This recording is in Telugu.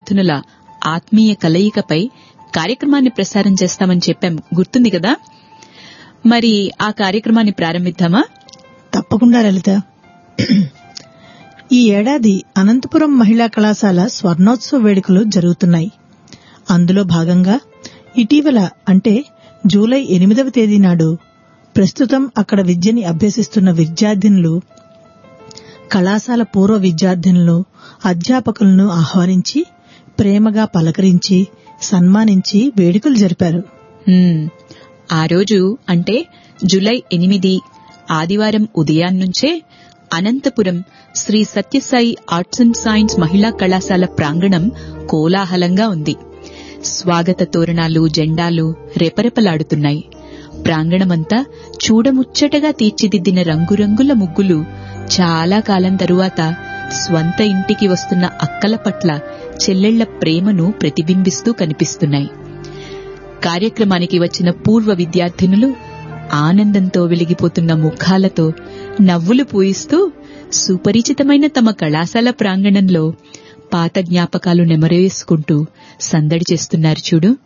విద్యార్థినుల ఆత్మీయ కలయికపై కార్యక్రమాన్ని ప్రసారం చేస్తామని చెప్పాం గుర్తుంది కదా మరి ఆ కార్యక్రమాన్ని ప్రారంభిద్దామా తప్పకుండా లలిత ఈ ఏడాది అనంతపురం మహిళా కళాశాల స్వర్ణోత్సవ వేడుకలు జరుగుతున్నాయి అందులో భాగంగా ఇటీవల అంటే జూలై ఎనిమిదవ తేదీ నాడు ప్రస్తుతం అక్కడ విద్యని అభ్యసిస్తున్న విద్యార్థినులు కళాశాల పూర్వ విద్యార్థినులు అధ్యాపకులను ఆహ్వానించి ప్రేమగా పలకరించి సన్మానించి వేడుకలు జరిపారు హ్మ్. ఆ రోజు అంటే జూలై ఎనిమిది ఆదివారం ఉదయాన్నుంచే Anantapuram Sri Sathya Sai arts and science మహిళా కళాశాల ప్రాంగణం కోలాహలంగా ఉంది స్వాగత తోరణాలు జెండాలు రెపరెపలాడుతున్నాయి ప్రాంగణమంతా చూడముచ్చటగా తీర్చిదిద్దిన రంగురంగుల ముగ్గులు చాలా కాలం తరువాత స్వంత ఇంటికి వస్తున్న అక్కల పట్ల చెల్లెళ్ల ప్రేమను ప్రతిబింబిస్తూ కనిపిస్తున్నాయి కార్యక్రమానికి వచ్చిన పూర్వ విద్యార్థినులు ఆనందంతో వెలిగిపోతున్న ముఖాలతో నవ్వులు పూయిస్తూ సుపరిచితమైన తమ కళాశాల ప్రాంగణంలో పాత జ్ఞాపకాలు నెమరేసుకుంటూ సందడి చేస్తున్నారు చూడు